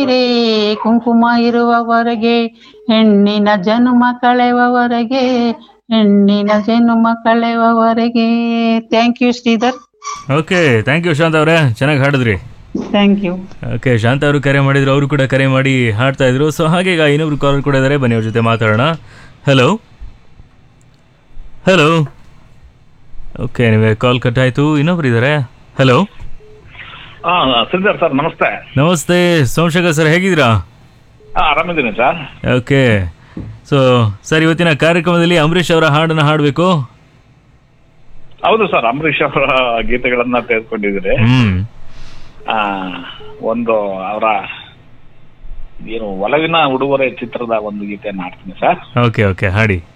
ಸೀರೆ ಕುಂಕುಮ ಇರುವವರೆಗೆ ಹೆಣ್ಣಿನ ಜನುಮ ಕಳೆವವರೆಗೆ ಹೆಣ್ಣಿನ ಜನುಮ ಕಳೆವವರೆಗೆ thank you Sridhar okay thank you Shant ಅವರೇ ಚೆನ್ನಾಗಿ ಹಾಡಿದ್ರಿ ಥ್ಯಾಂಕ್ ಯು ಓಕೆ ಶಾಂತ ಅವರು ಕರೆ ಮಾಡಿದ್ರು ಅವರು ಕೂಡ ಕರೆ ಮಾಡಿ ಹಾಡ್ತಾ ಇದ್ರು ಸೊ ಹಾಗೆ ಈಗ ಇನ್ನೊಬ್ರು ಕಾಲರ್ ಕೂಡ ಇದ್ದಾರೆ ಬನ್ನಿ ಅವ್ರ ಜೊತೆ ಮಾತಾಡೋಣ ಹಲೋ ಹಲೋ ಓಕೆ ನೀವೇ ಕಾಲ್ ಕಟ್ ಆಯ್ತು ಇನ್ನೊಬ್ರು ಇದ್ದಾರೆ ಹಲೋ ಹಾ ಶ್ರೀಧರ್ ಸರ್ ನಮಸ್ತೆ ನಮಸ್ತೆ ಸೋಮಶೇಖರ್ ಸರ್ ಹೇಗಿದ್ದೀರಾ ಹಾ ಆರಾಮಿದ್ದೀನಿ ಸರ್ ಓಕೆ ಸೊ ಸರ್ ಇವತ್ತಿನ ಕಾರ್ಯಕ್ರಮದಲ್ಲಿ ಅಂಬರೀಷ್ ಅವರ ಹಾಡನ್ನು ಹಾಡಬೇಕು ಹೌದು ಸರ್ ಅಂಬರೀಷ್ ಅವರ ಗೀತೆಗಳನ್ನ ತೆಗೆದುಕೊಂಡಿದ್ದೀರಿ ಹ್ಮ್ ಆ ಒಂದು ಅವರ ಏನು ಒಲವಿನ ಉಡುಗೊರೆ ಚಿತ್ರದ ಒಂದು ಗೀತೆಯನ್ನು ಹಾಡ್ತೀನಿ ಸರ್ ಓಕೆ ಓಕೆ ಹಾಡಿ